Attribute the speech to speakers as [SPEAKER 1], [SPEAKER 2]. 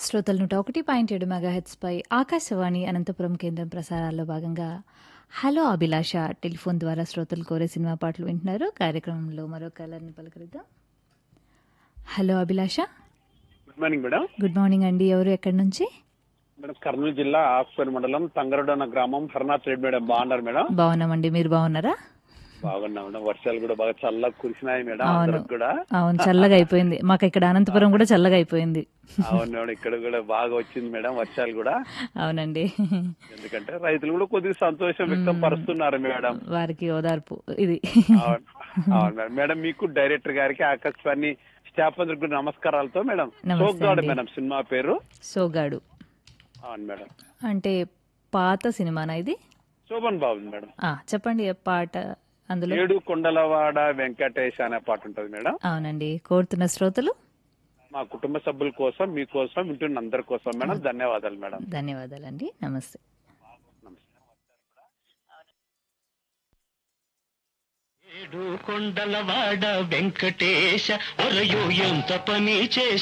[SPEAKER 1] శ్రోతలు నూట ఒకటి పాయింట్ ఏడు మెగాహెట్స్పై ఆకాశవాణి అనంతపురం కేంద్రం ప్రసారాల్లో భాగంగా హలో అభిలాష టెలిఫోన్ ద్వారా శ్రోతలు కోరే సినిమా పాటలు వింటున్నారు కార్యక్రమంలో మరో కలర్ని పలకరిద్దాం hello Abhilasha
[SPEAKER 2] good morning madam
[SPEAKER 1] good morning అండి ఎవరు ఎక్కడి నుంచి
[SPEAKER 2] మేడం కర్నూలు జిల్లా ఆకుపేరు మండలం తంగరడు అన్న గ్రామం హర్నాథ్ రెడ్డి మేడం బాగున్నారు మేడం
[SPEAKER 1] బాగున్నామండి మీరు బాగున్నారా
[SPEAKER 2] బాగున్నా మేడం వర్షాలు కూడా బాగా చల్లగా కురిసినాయి మేడం
[SPEAKER 1] అవును.
[SPEAKER 2] అందరికి కూడా
[SPEAKER 1] అవును చల్లగా అయిపోయింది మాకు ఇక్కడ అనంతపురం కూడా చల్లగా అయిపోయింది
[SPEAKER 2] అవును మేడం ఇక్కడ కూడా బాగా వచ్చింది మేడం వర్షాలు కూడా
[SPEAKER 1] అవునండి
[SPEAKER 2] ఎందుకంటే రైతులు కూడా కొద్దిగా సంతోషం వ్యక్తం పరుస్తున్నారు మేడం
[SPEAKER 1] వారికి ఓదార్పు ఇది
[SPEAKER 2] అవును అవును మేడం మేడం మీకు డైరెక్టర్ గారికి ఆకాశవాణి స్టాఫ్ అందరికి కూడా నమస్కారాలతో మేడం
[SPEAKER 1] నమస్తే
[SPEAKER 2] సోగ్గాడు
[SPEAKER 1] అండి.
[SPEAKER 2] మేడం సినిమా పేరు
[SPEAKER 1] సోగాడు
[SPEAKER 2] అవును మేడం
[SPEAKER 1] అంటే పాత సినిమానా ఇది
[SPEAKER 2] శోభన్ బాబు మేడం
[SPEAKER 1] ఆ, చెప్పండి ఏ పాట అందులో
[SPEAKER 2] ఏడు కొండలవాడ వెంకటేష్ అనే పాట ఉంటది మేడం
[SPEAKER 1] అవునండి కోరుతున్న శ్రోతలు
[SPEAKER 2] మా కుటుంబ సభ్యుల కోసం మీకోసం వింటున్న అందరి కోసం మేడం ధన్యవాదాలు మేడం
[SPEAKER 1] ధన్యవాదాలండి నమస్తే
[SPEAKER 3] ఏడు కొండలవాడ వెంకటేశ ఒరయో ఎంత పని చేసి